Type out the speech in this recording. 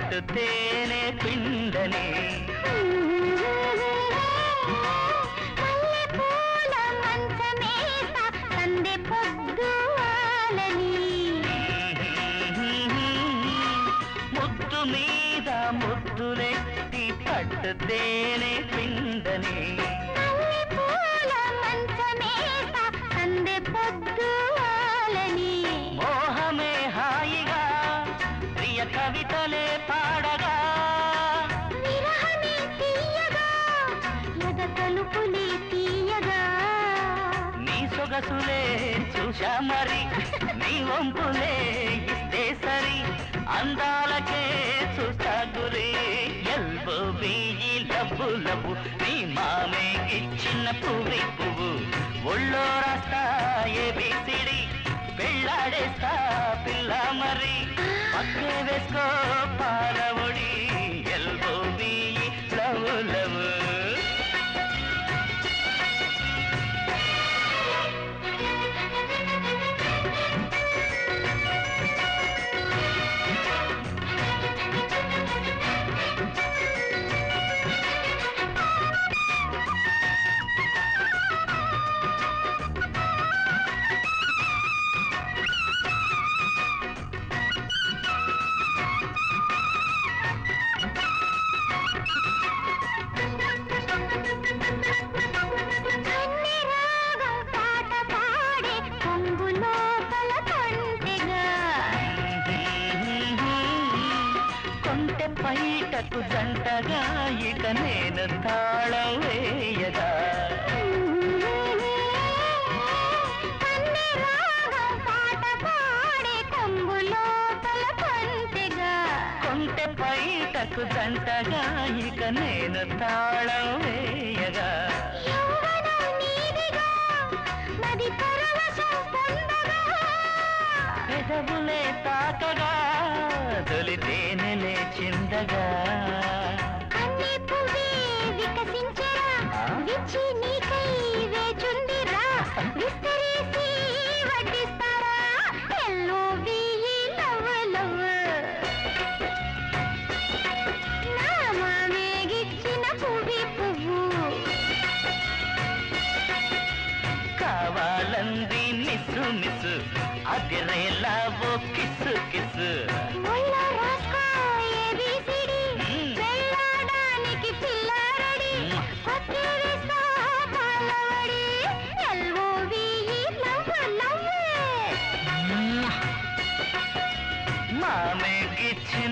పట్టు తేనె పిండని మల్లెపూల మంచమేస సందె పొద్దువాలని ముద్దు మీద ముద్దులెట్టి పట్టు తేనె పిండని మల్లెపూల మంచమేస సందె పొద్దువాలని మోహమే హాయిగా ప్రియ కవితలే పాడగా విరహమే తీయగా ఎద తలుపులే తీయగా నీ సొగసులే చూశా మరి నీ వంపులే ఇస్తే సరి అందాలకే చూస్తా గురి ఎల్బో బీయి లబ్బు లబ్బు నీ మామే ఇచ్చిన పువ్వి పువ్వు ఒళ్ళో రాస్తా ఏబిసిడి పెళ్ళాడేస్తా పిల్ల మరి పక్కే వేసుకో పాలవొడి ఎల్బో బీయి లవ్ లవ్ కన్నె రాగం పాట పాడే కొంగు లోపల కొంటెగా కొంటె పైటకు జంటగా ఇక నేను తాళం వేయగా కన్నె రాగం పాట పాడే కొంగు లోపల కొంటెగా కొంటె పైటకు జంటగా ఇక నేను తాళం వేయగా యౌవనం నీదిగా నది పరవశం పొందగా పెదవులే తాకగా తొలి తేనెలే చిందగా కన్నె పువ్వే వికసించరా విచ్చి నీకై వేచుందిరా విస్తరేసి వడ్డిస్తారా ఎల్లో వీయి లవ్ లవ్ నా మామేగిచ్చిన పువ్వి పువ్వు కావాలంది మిస్సు మిస్సు అదిరేలా ఓ కిస్సు కిస్సు ముళ్ళ రాసుకో ఏబిసిడి వెళ్ళడానికి పిల్లారడి కొత్త వేస్తా పాలవడి ఎల్ఓ వీయి లవ్ లవ్ మామే గిచ్చిన